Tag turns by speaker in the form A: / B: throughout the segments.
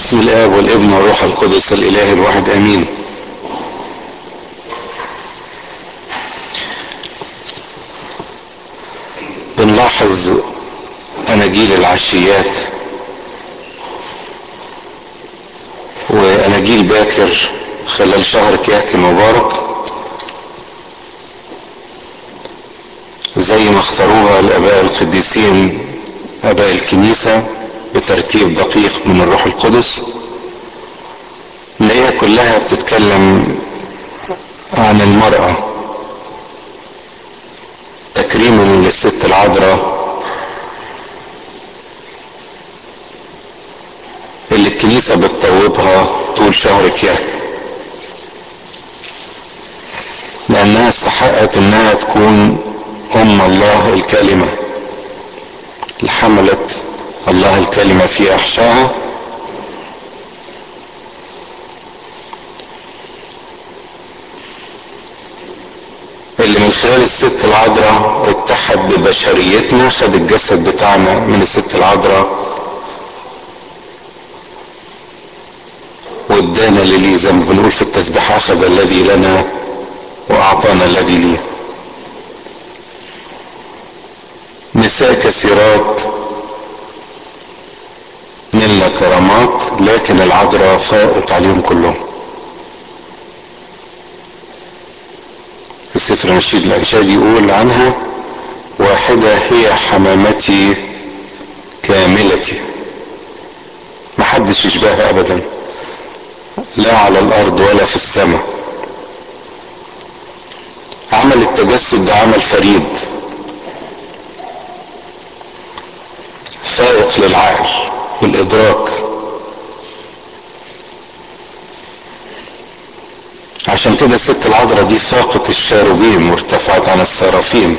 A: بسم الاب والابن والروح القدس الاله الواحد امين بنلاحظ اناجيل العشيات واناجيل باكر خلال شهر كياك المبارك زي ما اختاروها الاباء القديسين اباء الكنيسه بترتيب دقيق من الروح القدس نلاقيها كلها بتتكلم عن المرأة تكريما للست العذراء اللي الكنيسة بتطوبها طول شهر كياك لأنها استحقت إنها تكون أم الله الكلمة اللي حملت الله الكلمة في أحشائها اللي من خلال الست العذراء اتحد ببشريتنا خد الجسد بتاعنا من الست العذراء وادانا للي زي ما بنقول في التسبيح اخذ الذي لنا واعطانا الذي ليه نساء كثيرات نلنا كرامات لكن العذراء فاقت عليهم كلهم في سفر نشيد الانشاد يقول عنها واحدة هي حمامتي كاملتي محدش يشبهها ابدا لا على الارض ولا في السماء عمل التجسد ده عمل فريد فائق للعقل والادراك عشان كده الست العذراء دي فاقت الشاروبين وارتفعت عن السرافين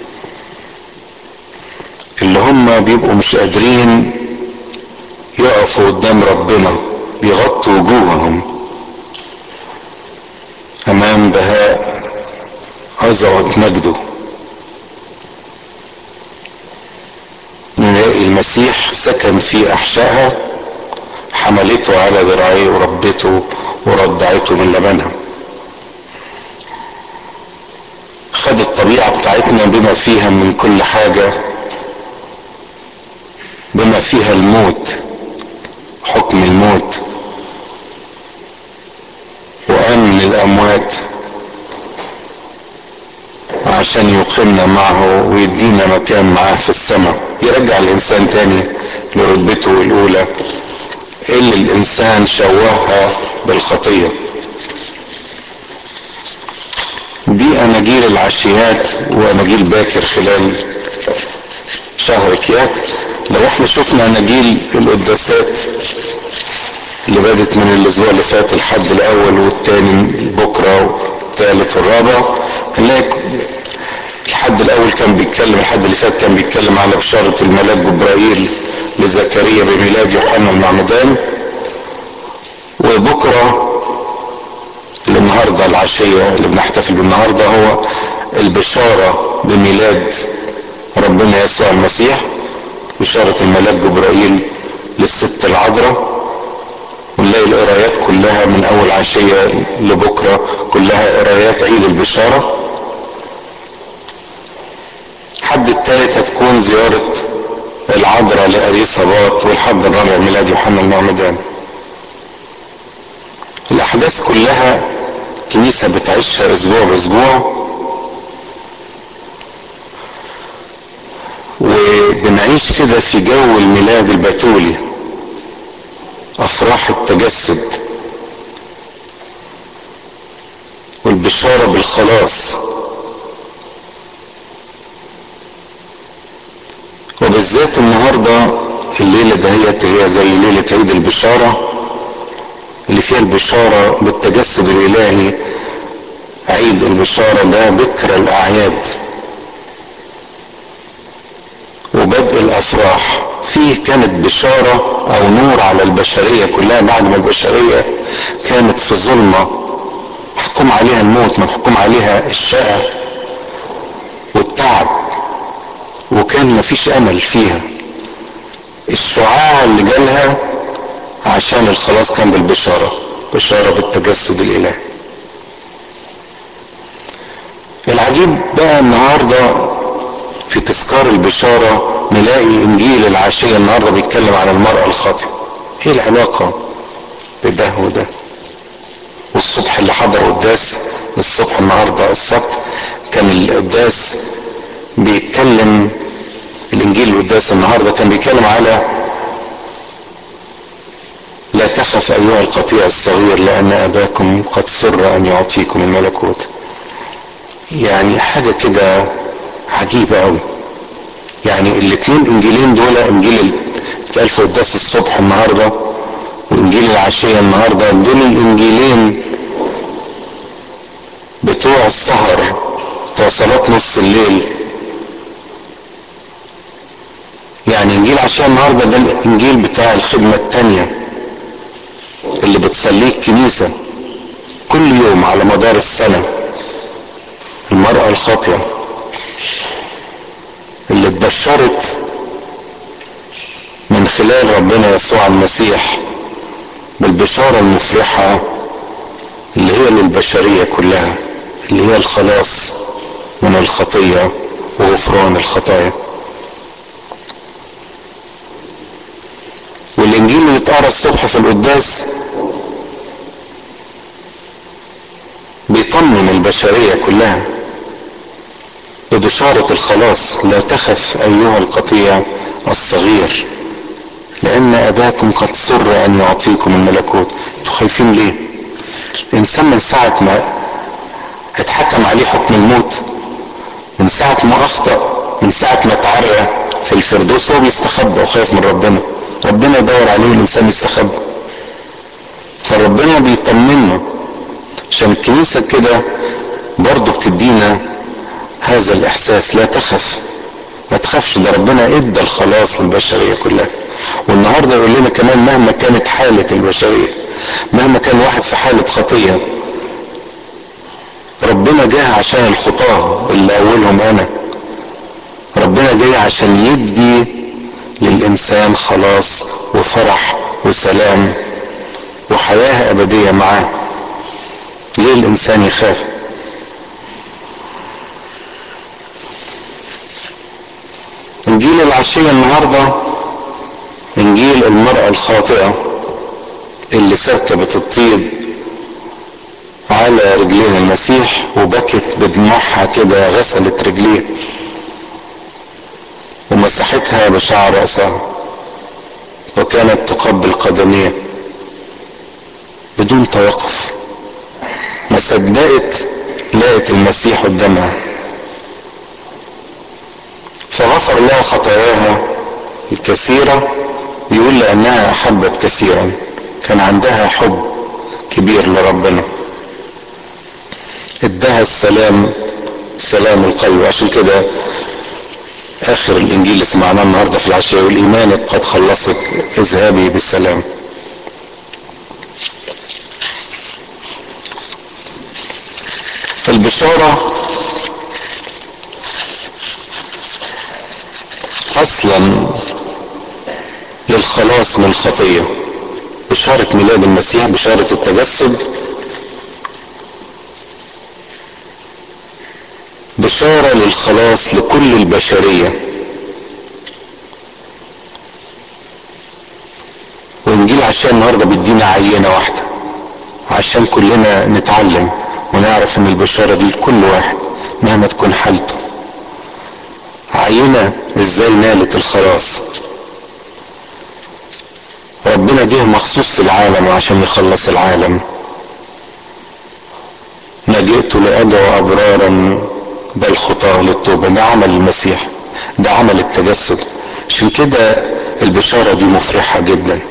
A: اللي هم بيبقوا مش قادرين يقفوا قدام ربنا بيغطوا وجوههم امام بهاء عظمة مجده نلاقي المسيح سكن في احشائها حملته على ذراعيه وربته ورضعته من لبنها خد الطبيعة بتاعتنا بما فيها من كل حاجة بما فيها الموت حكم الموت وأمن الأموات عشان يقيمنا معه ويدينا مكان معاه في السماء يرجع الإنسان تاني لرتبته الأولى اللي الإنسان شوهها بالخطية دي أناجيل العشيات وأناجيل باكر خلال شهر كياك لو احنا شفنا أناجيل القداسات اللي بدت من الأسبوع اللي فات الحد الأول والتاني بكرة والتالت والرابع هنلاقي الحد الأول كان بيتكلم الحد اللي فات كان بيتكلم على بشارة الملاك جبرائيل لزكريا بميلاد يوحنا المعمدان وبكره اللي النهارده العشيه اللي بنحتفل بالنهارده هو البشاره بميلاد ربنا يسوع المسيح بشاره الملاك جبرائيل للست العذراء ونلاقي القرايات كلها من اول عشيه لبكره كلها قرايات عيد البشاره الحد الثالث هتكون زياره العذراء لأريصابات والحد الرابع ميلاد يوحنا المعمدان الأحداث كلها كنيسة بتعيشها أسبوع بأسبوع وبنعيش كده في جو الميلاد البتولي أفراح التجسد والبشارة بالخلاص وبالذات النهاردة الليلة دهيت هي زي ليلة عيد البشارة اللي فيها البشارة بالتجسد الإلهي عيد البشارة ده بكر الأعياد وبدء الأفراح فيه كانت بشارة أو نور على البشرية كلها بعد ما البشرية كانت في ظلمة محكوم عليها الموت محكوم عليها الشقة والتعب وكان مفيش امل فيها الشعاع اللي جالها عشان الخلاص كان بالبشارة بشارة بالتجسد الإلهي العجيب بقى النهاردة في تذكار البشارة نلاقي إنجيل العشية النهاردة بيتكلم عن المرأة الخاطئة إيه العلاقة بده وده والصبح اللي حضر قداس الصبح النهاردة السبت كان القداس بيتكلم الإنجيل القداس النهاردة كان بيتكلم على لا تخف أيها القطيع الصغير لأن أباكم قد سر أن يعطيكم الملكوت يعني حاجة كده عجيبة أوي يعني الاتنين انجيلين دول انجيل اتقال في قداس الصبح النهارده وانجيل العشيه النهارده دول الانجيلين بتوع السهر بتوع صلاه نص الليل يعني انجيل عشيه النهارده ده الانجيل بتاع الخدمه التانيه اللي بتصليه الكنيسه كل يوم على مدار السنه المراه الخاطئه اللي اتبشرت من خلال ربنا يسوع المسيح بالبشارة المفرحة اللي هي للبشرية كلها اللي هي الخلاص من الخطية وغفران الخطايا والإنجيل اللي اتقرا الصبح في القداس بيطمن البشرية كلها ببشارة الخلاص لا تخف أيها القطيع الصغير لأن أباكم قد سر أن يعطيكم الملكوت انتوا خايفين ليه الإنسان من ساعة ما اتحكم عليه حكم الموت من ساعة ما أخطأ من ساعة ما اتعرى في الفردوس هو بيستخبى وخايف من ربنا ربنا يدور عليه والإنسان يستخبى فربنا بيطمنا عشان الكنيسة كده برضه بتدينا هذا الاحساس لا تخف ما تخافش ده ربنا ادى الخلاص للبشريه كلها والنهارده يقول لنا كمان مهما كانت حاله البشريه مهما كان واحد في حاله خطيه ربنا جه عشان الخطاه اللي اولهم انا ربنا جاي عشان يدي للانسان خلاص وفرح وسلام وحياه ابديه معاه ليه الانسان يخاف انجيل العشية النهاردة انجيل المرأة الخاطئة اللي سكبت الطيب على رجلين المسيح وبكت بدموعها كده غسلت رجليه ومسحتها بشعر رأسها وكانت تقبل قدميه بدون توقف ما صدقت لقت المسيح قدامها فغفر لها خطاياها الكثيرة يقول لأنها أحبت كثيرا كان عندها حب كبير لربنا ادها السلام سلام القلب عشان كده آخر الإنجيل اللي سمعناه النهاردة في العشاء يقول إيمانك قد خلصك اذهبي بالسلام البشارة اصلا للخلاص من الخطية بشارة ميلاد المسيح بشارة التجسد بشارة للخلاص لكل البشرية وانجيل عشان النهارده بيدينا عينة واحدة عشان كلنا نتعلم ونعرف ان البشارة دي لكل واحد مهما تكون حالته عينة ازاي نالت الخلاص ربنا جه مخصوص للعالم عشان يخلص العالم ما جئت لأدعو أبرارا بل خطاه للتوبة ده عمل المسيح ده عمل التجسد عشان كده البشارة دي مفرحة جدا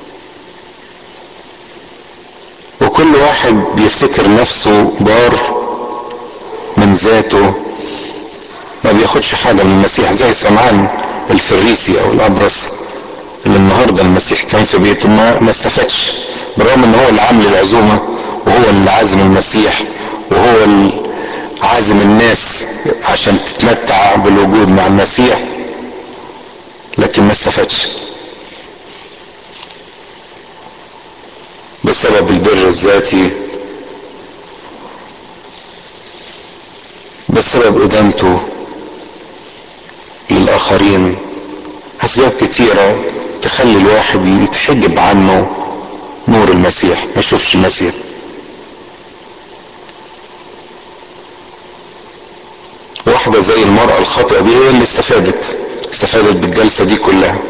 A: وكل واحد بيفتكر نفسه بار من ذاته ما بياخدش حاجة من المسيح زي سمعان الفريسي او الابرص اللي النهارده المسيح كان في بيته ما, ما استفادش بالرغم ان هو اللي عامل العزومه وهو اللي عازم المسيح وهو اللي عازم الناس عشان تتمتع بالوجود مع المسيح لكن ما استفادش بسبب البر الذاتي بسبب ادانته للاخرين اسباب كتيرة تخلي الواحد يتحجب عنه نور المسيح ما يشوفش المسيح واحدة زي المرأة الخاطئة دي هي اللي استفادت استفادت بالجلسة دي كلها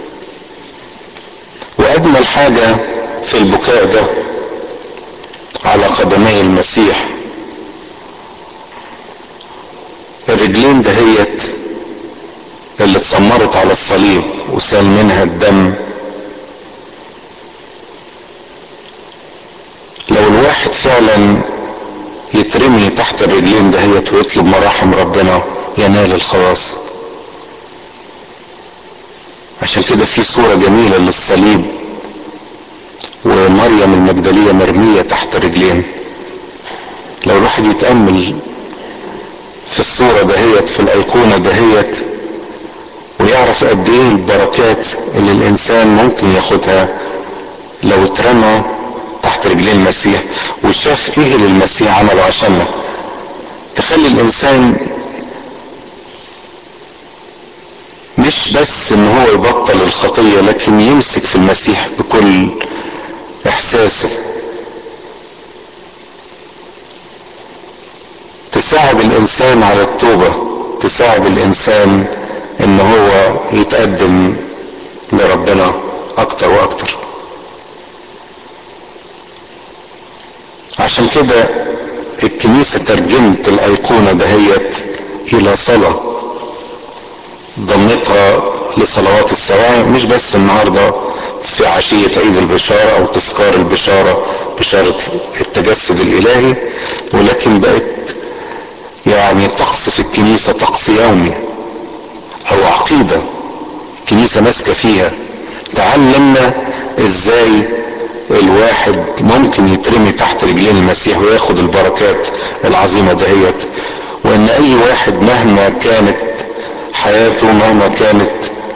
A: واجمل حاجة في البكاء ده على قدمي المسيح الرجلين دهيت اللي اتسمرت على الصليب وسال منها الدم لو الواحد فعلا يترمي تحت الرجلين دهيت ويطلب مراحم ربنا ينال الخلاص عشان كده في صورة جميلة للصليب ومريم المجدلية مرمية تحت رجلين لو الواحد يتأمل في الصورة دهيت في الأيقونة دهيت ويعرف قد ايه البركات اللي الانسان ممكن ياخدها لو اترمى تحت رجلين المسيح وشاف ايه اللي المسيح عمله عشاننا تخلي الانسان مش بس ان هو يبطل الخطية لكن يمسك في المسيح بكل احساسه تساعد الانسان على التوبة تساعد الانسان ان هو يتقدم لربنا اكتر واكتر عشان كده الكنيسة ترجمت الايقونة دهيت الى صلاة ضمتها لصلوات السواعي مش بس النهاردة في عشية عيد البشارة او تذكار البشارة بشارة التجسد الالهي ولكن بقت يعني طقس في الكنيسة طقس يومي او عقيدة الكنيسة ماسكة فيها تعلمنا ازاي الواحد ممكن يترمي تحت رجلين المسيح وياخد البركات العظيمة دهيت وان اي واحد مهما كانت حياته مهما كانت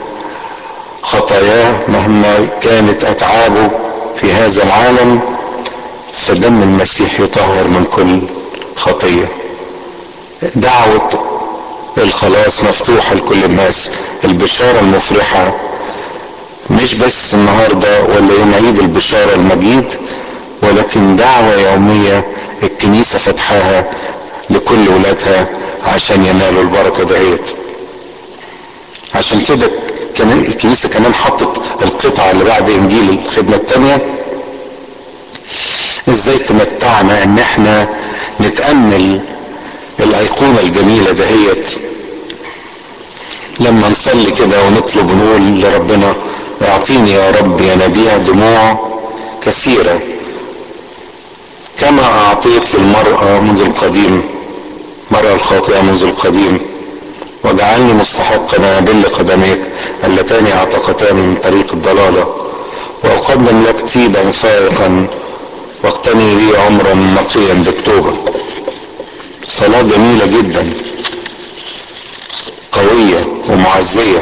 A: خطاياه مهما كانت اتعابه في هذا العالم فدم المسيح يطهر من كل خطيه دعوة الخلاص مفتوحة لكل الناس البشارة المفرحة مش بس النهاردة ولا يوم عيد البشارة المجيد ولكن دعوة يومية الكنيسة فتحاها لكل ولادها عشان ينالوا البركة دهيت عشان كده كان الكنيسة كمان حطت القطعة اللي بعد انجيل الخدمة التانية ازاي تمتعنا ان احنا نتأمل الايقونة الجميلة دهيت لما نصلي كده ونطلب ونقول لربنا اعطيني يا رب ينابيع دموع كثيرة كما اعطيت للمرأة منذ القديم المرأة الخاطئة منذ القديم واجعلني مستحقا ابل قدميك اللتان اعتقتان من طريق الضلالة واقدم لك طيبا فائقا واقتني لي عمرا نقيا بالتوبة صلاة جميلة جدا قوية ومعزية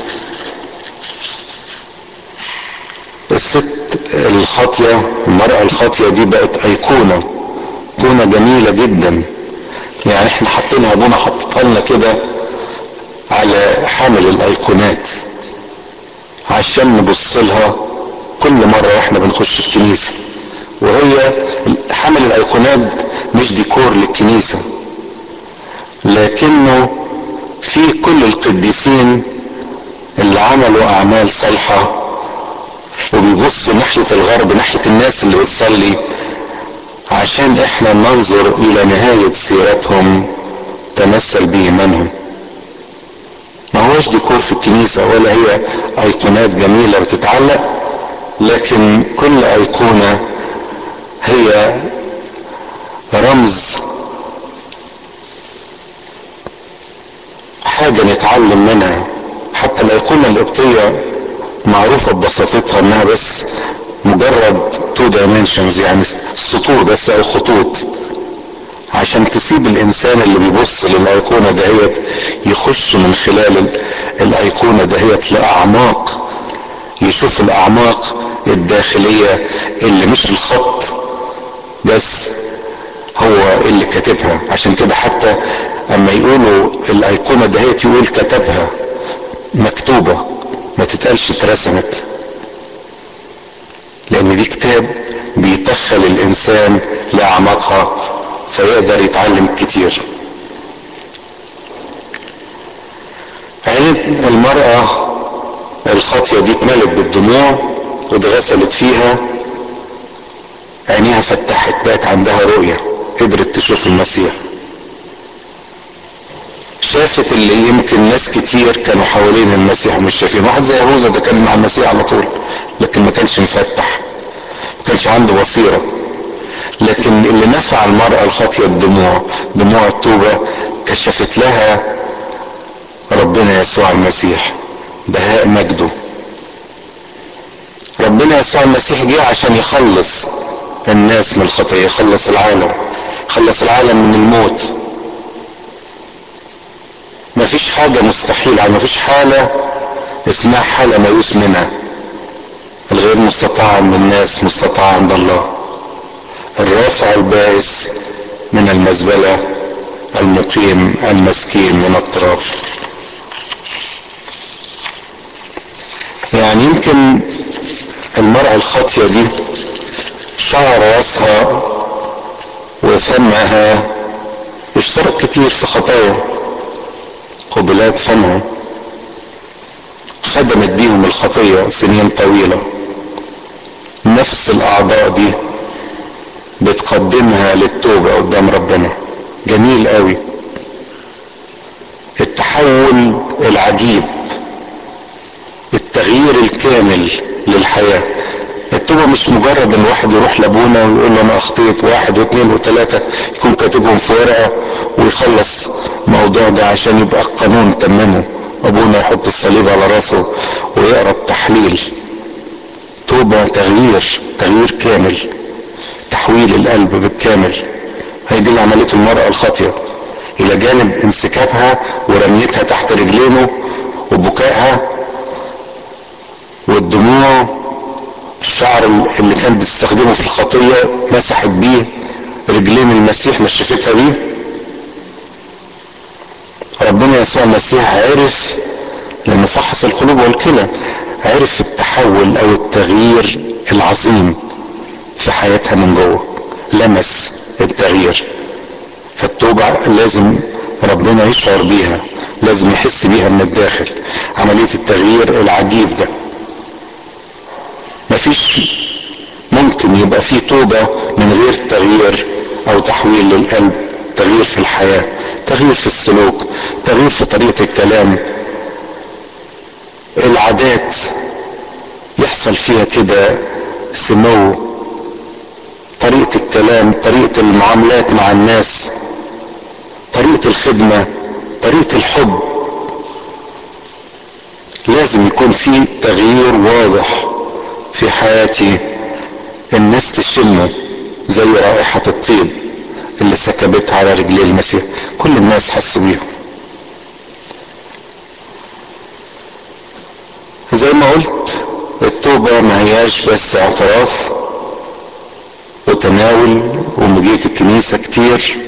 A: الست الخاطية المرأة الخاطية دي بقت أيقونة أيقونة جميلة جدا يعني احنا حاطينها ابونا حطتها لنا كده على حامل الأيقونات عشان نبص لها كل مرة واحنا بنخش الكنيسة وهي حامل الأيقونات مش ديكور للكنيسة لكنه في كل القديسين اللي عملوا اعمال صالحة وبيبصوا ناحية الغرب ناحية الناس اللي بتصلي عشان احنا ننظر الى نهاية سيرتهم تمثل بإيمانهم ما هوش ديكور في الكنيسة ولا هي ايقونات جميلة بتتعلق لكن كل ايقونة هي رمز حاجة نتعلم منها حتى الأيقونة القبطية معروفة ببساطتها انها بس مجرد تو دايمنشنز يعني سطور بس او خطوط عشان تسيب الانسان اللي بيبص للايقونة دهيت يخش من خلال الايقونة دهيت لاعماق يشوف الاعماق الداخلية اللي مش الخط بس هو اللي كاتبها عشان كده حتى اما يقولوا الايقونة دهيت يقول كتبها مكتوبة ما تتقالش اترسمت لان دي كتاب بيدخل الانسان لاعماقها فيقدر يتعلم كتير عين المرأة الخاطية دي اتملت بالدموع واتغسلت فيها عينيها فتحت بقت عندها رؤية قدرت تشوف المسيح شافت اللي يمكن ناس كتير كانوا حوالين المسيح ومش شايفين واحد زي يهوذا ده كان مع المسيح على طول لكن ما كانش مفتح ما كانش عنده بصيرة لكن اللي نفع المرأة الخاطية الدموع دموع التوبة كشفت لها ربنا يسوع المسيح بهاء مجده ربنا يسوع المسيح جه عشان يخلص الناس من الخطية يخلص العالم يخلص العالم من الموت مفيش حاجة مستحيلة مفيش حالة اسمها حالة ميؤوس منها الغير مستطاع عند الناس مستطاع عند الله الرافع البائس من المزبلة المقيم المسكين من التراب يعني يمكن المرأة الخاطية دي شعر راسها وفمها اشترك كتير في خطايا قبلات فمها خدمت بيهم الخطية سنين طويلة نفس الأعضاء دي بتقدمها للتوبة قدام ربنا جميل قوي التحول العجيب التغيير الكامل للحياة التوبة مش مجرد ان واحد يروح لابونا ويقول له انا اخطيت واحد واثنين وثلاثة يكون كاتبهم في ورقة ويخلص الموضوع ده عشان يبقى القانون تممه ابونا يحط الصليب على راسه ويقرا التحليل توبة تغيير تغيير كامل تحويل القلب بالكامل هي دي اللي عملته المرأة الخاطية الى جانب انسكابها ورميتها تحت رجلينه وبكائها والدموع الشعر اللي كانت بتستخدمه في الخطية مسحت بيه رجلين المسيح نشفتها بيه ربنا يسوع المسيح عرف لانه فحص القلوب والكلى عرف التحول او التغيير العظيم في حياتها من جوه لمس التغيير فالتوبة لازم ربنا يشعر بيها لازم يحس بيها من الداخل عملية التغيير العجيب ده مفيش ممكن يبقى فيه توبة من غير تغيير او تحويل للقلب تغيير في الحياة تغيير في السلوك تغيير في طريقة الكلام العادات يحصل فيها كده سمو طريقة الكلام طريقة المعاملات مع الناس طريقة الخدمة طريقة الحب لازم يكون في تغيير واضح في حياتي الناس تشمه زي رائحة الطيب اللي سكبتها على رجلي المسيح كل الناس حسوا بيهم زي ما قلت التوبة ما هياش بس اعتراف وتناول ومجية الكنيسة كتير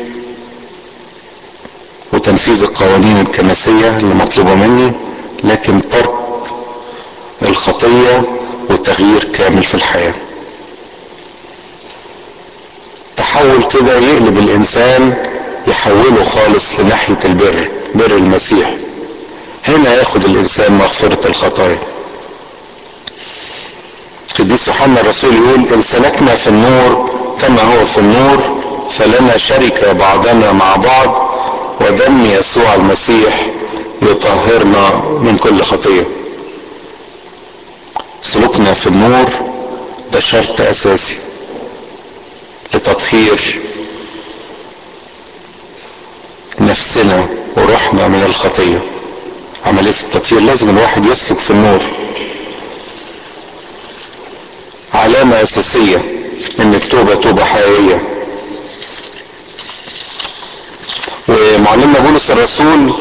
A: وتنفيذ القوانين الكنسية اللي مطلوبة مني لكن ترك الخطية وتغيير كامل في الحياة تحول كده يقلب الإنسان يحوله خالص لناحية البر بر المسيح هنا ياخد الإنسان مغفرة الخطايا قديس يوحنا الرسول يقول إن سلكنا في النور كما هو في النور فلنا شركة بعضنا مع بعض ودم يسوع المسيح يطهرنا من كل خطيه سلوكنا في النور ده شرط اساسي لتطهير نفسنا وروحنا من الخطيه عمليه التطهير لازم الواحد يسلك في النور علامه اساسيه ان التوبه توبه حقيقيه ومعلمنا بولس الرسول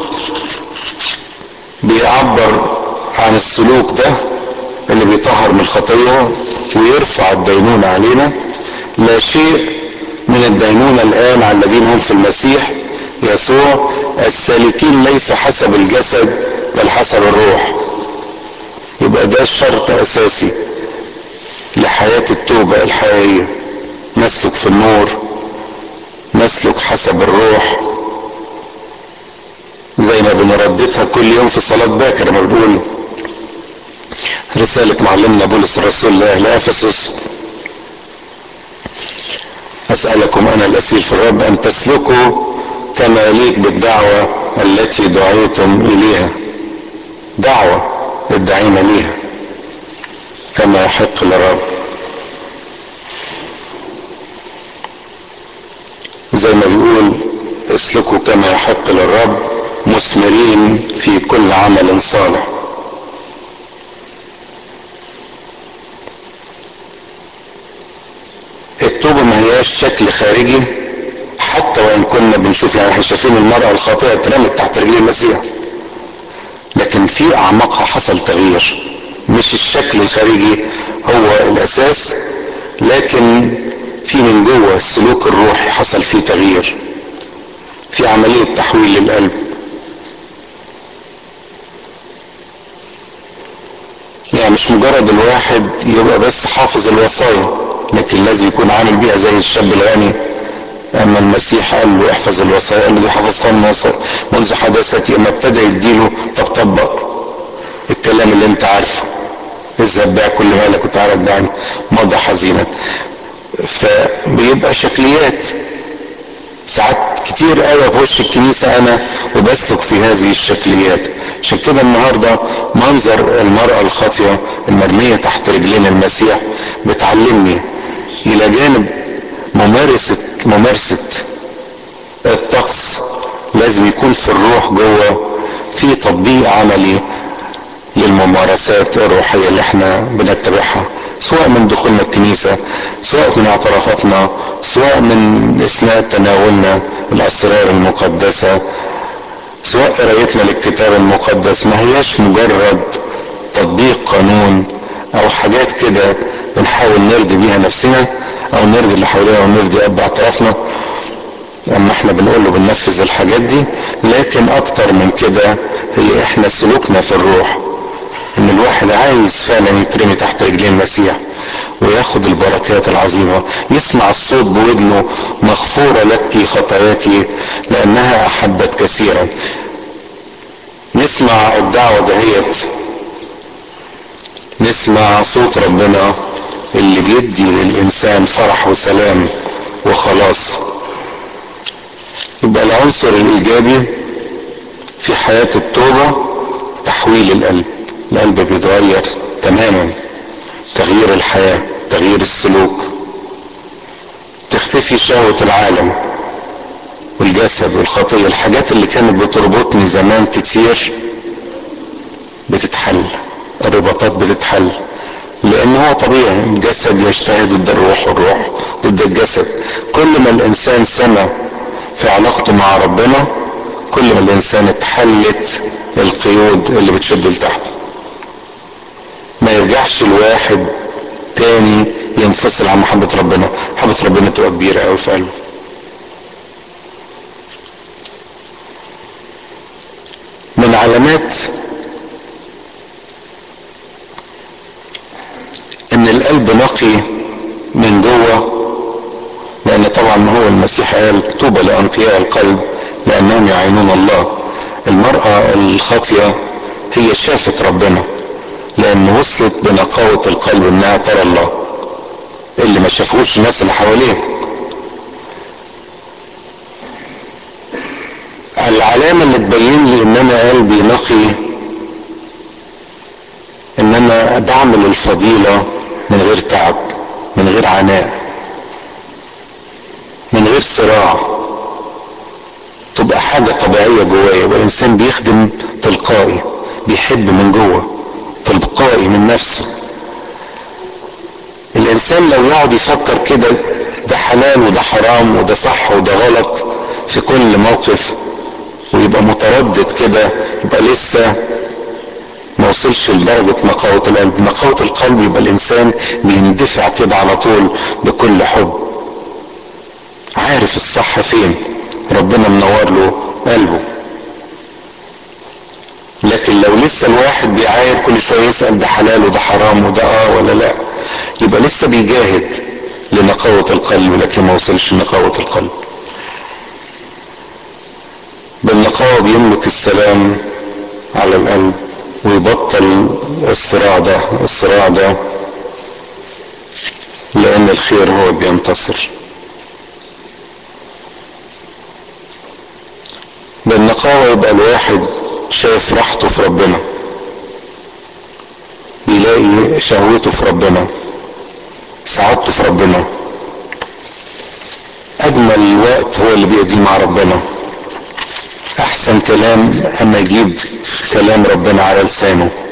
A: بيعبر عن السلوك ده اللي بيطهر من الخطية ويرفع الدينونة علينا لا شيء من الدينونة الآن على الذين هم في المسيح يسوع السالكين ليس حسب الجسد بل حسب الروح يبقى ده شرط أساسي لحياة التوبة الحقيقية نسلك في النور نسلك حسب الروح زي ما بنرددها كل يوم في صلاة باكر لما بنقول رسالة معلمنا بولس الرسول لأهل أفسس أسألكم أنا الأسير في الرب أن تسلكوا كما يليق بالدعوة التي دعيتم إليها دعوة ادعينا ليها كما يحق للرب زي ما بيقول اسلكوا كما يحق للرب مثمرين في كل عمل صالح التوبة ما هياش شكل خارجي حتى وان كنا بنشوف يعني احنا شايفين المرأة الخاطئة اترمت تحت رجلي المسيح لكن في اعماقها حصل تغيير مش الشكل الخارجي هو الاساس لكن في من جوه السلوك الروحي حصل فيه تغيير في عملية تحويل للقلب يعني مش مجرد الواحد يبقى بس حافظ الوصايا لكن لازم يكون عامل بيها زي الشاب الغني اما المسيح قال له احفظ الوصايا قال له دي حفظتها منذ حداثتي اما ابتدى يديله طب طبق الكلام اللي انت عارفه اذهب بيع كل مالك وتعالى اتبعني مضى حزينا فبيبقى شكليات ساعات كتير قوي في وش الكنيسة انا وبسلك في هذه الشكليات عشان كده النهاردة منظر المرأة الخاطية المرمية تحت رجلين المسيح بتعلمني الى جانب ممارسة ممارسة الطقس لازم يكون في الروح جوه في تطبيق عملي للممارسات الروحية اللي احنا بنتبعها سواء من دخولنا الكنيسة سواء من اعترافاتنا سواء من اثناء تناولنا الاسرار المقدسة سواء قرايتنا للكتاب المقدس ما هياش مجرد تطبيق قانون او حاجات كده بنحاول نرضي بيها نفسنا او نرضي اللي حوالينا او نرضي اب اعترافنا اما احنا بنقول له بننفذ الحاجات دي لكن اكتر من كده هي احنا سلوكنا في الروح ان الواحد عايز فعلا يترمي تحت رجلين المسيح وياخد البركات العظيمة يسمع الصوت بودنه مغفورة لك خطاياك لانها احبت كثيرا نسمع الدعوة دهيت نسمع صوت ربنا اللي بيدي للانسان فرح وسلام وخلاص يبقى العنصر الايجابي في حياة التوبة تحويل القلب القلب بيتغير تماما تغيير الحياة تغيير السلوك تختفي شهوة العالم والجسد والخطية الحاجات اللي كانت بتربطني زمان كتير بتتحل الرباطات بتتحل لان هو طبيعي الجسد يشتهي ضد الروح والروح ضد الجسد كل ما الانسان سمى في علاقته مع ربنا كل ما الانسان اتحلت القيود اللي بتشده لتحت ما يرجعش الواحد تاني ينفصل عن محبة ربنا محبة ربنا تبقى كبيرة قوي في قلبه من علامات ان القلب نقي من جوه لان طبعا هو المسيح قال طوبى لانقياء القلب لانهم يعينون الله المرأة الخاطية هي شافت ربنا لان وصلت بنقاوة القلب انها ترى الله اللي ما شافوش الناس اللي حواليه العلامة اللي تبين لي ان انا قلبي نقي ان انا بعمل الفضيلة من غير تعب من غير عناء من غير صراع تبقى حاجة طبيعية جوايا يبقى الانسان بيخدم تلقائي بيحب من جوه تلقائي من نفسه الانسان لو يقعد يفكر كده ده حلال وده حرام وده صح وده غلط في كل موقف ويبقى متردد كده يبقى لسه ما ما وصلش لدرجة نقاوة القلب نقاوة القلب يبقى الانسان بيندفع كده على طول بكل حب عارف الصح فين ربنا منور له قلبه لكن لو لسه الواحد بيعاير كل شويه يسال ده حلال وده حرام وده اه ولا لا يبقى لسه بيجاهد لنقاوة القلب لكن ما وصلش لنقاوة القلب بالنقاوة بيملك السلام على القلب ويبطل الصراع ده الصراع ده لأن الخير هو بينتصر بالنقاوة يبقى الواحد شايف راحته في ربنا بيلاقي شهوته في ربنا سعادته في ربنا اجمل وقت هو اللي بيقضيه مع ربنا احسن كلام اما يجيب كلام ربنا على لسانه